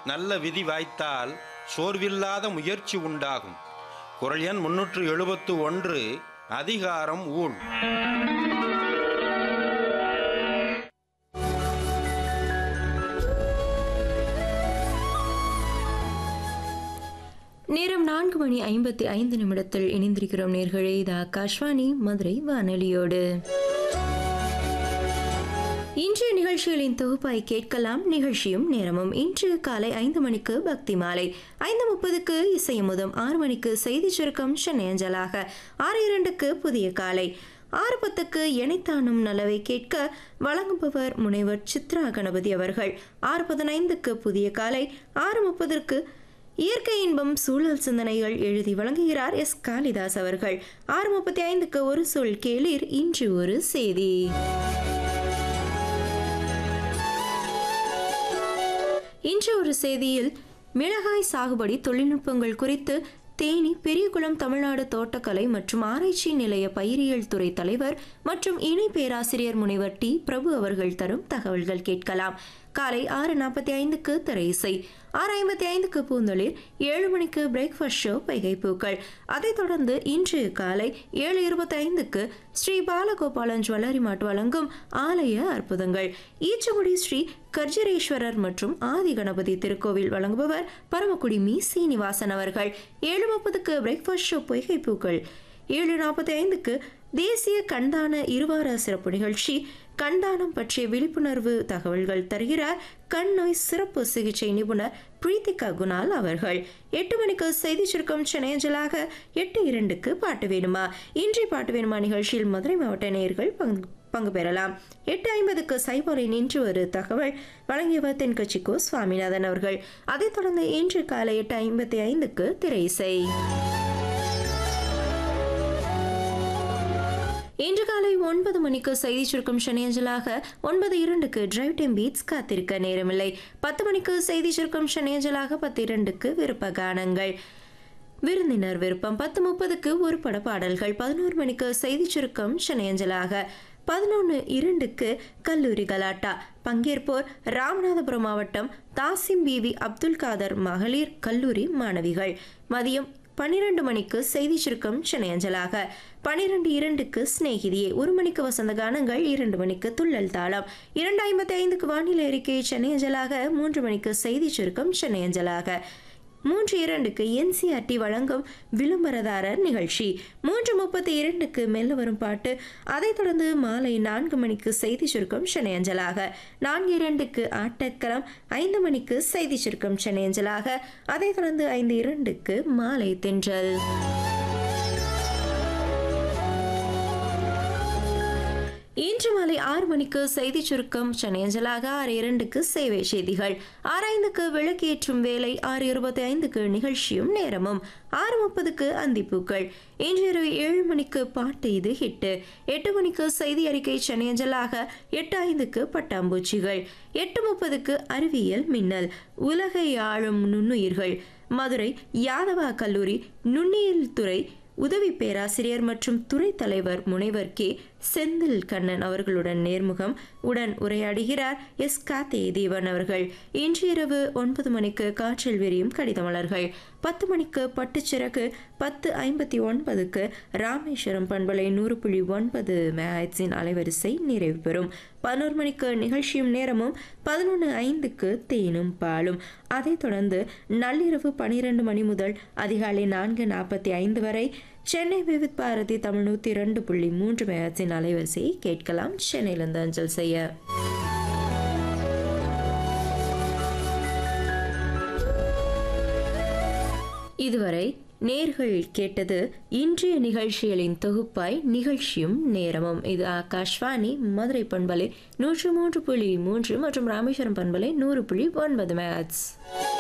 நல்ல விதி வாய்த்தால் சோர்வில்லாத முயற்சி உண்டாகும் குரல் எண் முன்னூற்று எழுபத்து ஒன்று அதிகாரம் ஊழ் நேரம் நான்கு மணி ஐம்பத்தி ஐந்து நிமிடத்தில் இணைந்திருக்கிறோம் நேர்களே இது ஆகாஷ்வாணி மதுரை வானொலியோடு இன்றைய நிகழ்ச்சிகளின் தொகுப்பாய் கேட்கலாம் நிகழ்ச்சியும் நேரமும் இன்று காலை ஐந்து மணிக்கு பக்தி மாலை ஐந்து முப்பதுக்கு இசையமுதம் ஆறு மணிக்கு செய்தி சுருக்கம் சென்னை அஞ்சலாக ஆறு இரண்டுக்கு புதிய காலை ஆறு பத்துக்கு எனைத்தானும் நலவை கேட்க வழங்குபவர் முனைவர் சித்ரா கணபதி அவர்கள் ஆறு பதினைந்துக்கு புதிய காலை ஆறு முப்பதற்கு இயற்கை இன்பம் சூழல் சிந்தனைகள் எழுதி வழங்குகிறார் எஸ் காளிதாஸ் அவர்கள் ஆறு முப்பத்தி ஐந்துக்கு ஒரு சொல் கேளீர் இன்று ஒரு செய்தி இன்று ஒரு செய்தியில் மிளகாய் சாகுபடி தொழில்நுட்பங்கள் குறித்து தேனி பெரியகுளம் தமிழ்நாடு தோட்டக்கலை மற்றும் ஆராய்ச்சி நிலைய பயிரியல் துறை தலைவர் மற்றும் இணை பேராசிரியர் முனைவர் டி பிரபு அவர்கள் தரும் தகவல்கள் கேட்கலாம் காலை ஆறு நாற்பத்தி ஐந்துக்கு திரை இசை ஆறு ஐம்பத்தி ஐந்துக்கு பூந்தொழில் ஏழு மணிக்கு பிரேக்ஃபாஸ்ட் ஷோ பைகை பூக்கள் அதைத் தொடர்ந்து இன்று காலை ஏழு இருபத்தி ஐந்துக்கு ஸ்ரீ பாலகோபாலன் ஜுவல்லரி மாட் வழங்கும் ஆலய அற்புதங்கள் ஈச்சங்குடி ஸ்ரீ கர்ஜரேஸ்வரர் மற்றும் ஆதி கணபதி திருக்கோவில் வழங்குபவர் பரமக்குடி மீ சீனிவாசன் அவர்கள் ஏழு முப்பதுக்கு பிரேக்ஃபாஸ்ட் ஷோ பொய்கை பூக்கள் ஏழு நாற்பத்தி ஐந்துக்கு தேசிய கண்தான இருவார சிறப்பு நிகழ்ச்சி கண்தானம் பற்றிய விழிப்புணர்வு தகவல்கள் தருகிறார் கண் நோய் சிறப்பு சிகிச்சை நிபுணர் பிரீத்திகா குணால் அவர்கள் எட்டு மணிக்கு செய்தி சுருக்கம் சென்னையஞ்சலாக எட்டு இரண்டுக்கு பாட்டு வேணுமா இன்றைய பாட்டு வேணுமா நிகழ்ச்சியில் மதுரை மாவட்ட நேயர்கள் பங்கு பங்கு பெறலாம் எட்டு ஐம்பதுக்கு சைபோரை நின்று ஒரு தகவல் வழங்கியவர் தென்கட்சிக்கோ சுவாமிநாதன் அவர்கள் அதைத் தொடர்ந்து இன்று காலை எட்டு ஐம்பத்தி ஐந்துக்கு திரை இசை இன்று காலை ஒன்பது மணிக்கு செய்தி சுருக்கம் ஷனேஞ்சலாக ஒன்பது இரண்டுக்கு டிரைவ் டைம் பீட்ஸ் காத்திருக்க நேரமில்லை பத்து மணிக்கு செய்தி சுருக்கம் ஷனேஞ்சலாக பத்து இரண்டுக்கு விருப்ப கானங்கள் விருந்தினர் விருப்பம் பத்து முப்பதுக்கு ஒரு பட பாடல்கள் பதினோரு மணிக்கு செய்தி சுருக்கம் ஷனேஞ்சலாக பதினொன்று இரண்டுக்கு கல்லூரி கலாட்டா பங்கேற்போர் ராமநாதபுரம் மாவட்டம் தாசிம் பிவி அப்துல் காதர் மகளிர் கல்லூரி மாணவிகள் மதியம் பன்னிரண்டு மணிக்கு செய்தி சுருக்கம் சென்னை அஞ்சலாக பன்னிரண்டு இரண்டுக்கு சிநேகிதியே ஒரு மணிக்கு வசந்த கானங்கள் இரண்டு மணிக்கு துள்ளல் தாளம் இரண்டு ஐம்பத்தி ஐந்துக்கு வானிலை அறிக்கை சென்னை அஞ்சலாக மூன்று மணிக்கு செய்தி சுருக்கம் சென்னை அஞ்சலாக மூன்று இரண்டுக்கு என்சிஆர்டி வழங்கும் விளம்பரதாரர் நிகழ்ச்சி மூன்று முப்பத்தி இரண்டுக்கு மெல்ல வரும் பாட்டு அதைத் தொடர்ந்து மாலை நான்கு மணிக்கு செய்தி சுருக்கம் சென்னை அஞ்சலாக நான்கு இரண்டுக்கு ஆட்டக்கரம் ஐந்து மணிக்கு செய்தி சுருக்கம் சென்னை அஞ்சலாக அதைத் தொடர்ந்து ஐந்து இரண்டுக்கு மாலை தென்றல் இன்று மாலை ஆறு மணிக்கு செய்தி சுருக்கம் சென்னையஞ்சலாக ஆறு இரண்டுக்கு சேவை செய்திகள் ஆறு ஐந்துக்கு விளக்கேற்றும் வேலை ஆறு இருபத்தி ஐந்துக்கு நிகழ்ச்சியும் நேரமும் ஆறு முப்பதுக்கு அந்திப்பூக்கள் இன்று இரவு ஏழு மணிக்கு பாட்டு இது ஹிட்டு எட்டு மணிக்கு செய்தி அறிக்கை சென்னையஞ்சலாக எட்டு ஐந்துக்கு பட்டாம்பூச்சிகள் எட்டு முப்பதுக்கு அறிவியல் மின்னல் உலகை ஆளும் நுண்ணுயிர்கள் மதுரை யாதவா கல்லூரி நுண்ணியல் துறை உதவி பேராசிரியர் மற்றும் துறை தலைவர் முனைவர் கே செந்தில் கண்ணன் அவர்களுடன் நேர்முகம் உடன் உரையாடுகிறார் எஸ் காத்தே தீவன் அவர்கள் இன்று இரவு ஒன்பது மணிக்கு காற்றில் விரியும் கடிதமலர்கள் பத்து மணிக்கு பட்டுச்சிறகு பத்து ஐம்பத்தி ஒன்பதுக்கு ராமேஸ்வரம் பண்பலை நூறு புள்ளி ஒன்பது மேட்ஸின் அலைவரிசை நிறைவு பெறும் பதினோரு மணிக்கு நிகழ்ச்சியும் நேரமும் பதினொன்று ஐந்துக்கு தேனும் பாலும் அதைத் தொடர்ந்து நள்ளிரவு பனிரெண்டு மணி முதல் அதிகாலை நான்கு நாற்பத்தி ஐந்து வரை சென்னை விவித் பாரதி தமிழ் நூற்றி இரண்டு புள்ளி மூன்று மேட்சின் அலைவரிசையை கேட்கலாம் சென்னையிலிருந்து அஞ்சல் செய்ய இதுவரை நேர்கள் கேட்டது இன்றைய நிகழ்ச்சிகளின் தொகுப்பாய் நிகழ்ச்சியும் நேரமும் இது ஆகாஷ்வாணி மதுரை பண்பலை நூற்று மூன்று புள்ளி மூன்று மற்றும் ராமேஸ்வரம் பண்பலை நூறு புள்ளி ஒன்பது மேட்ஸ்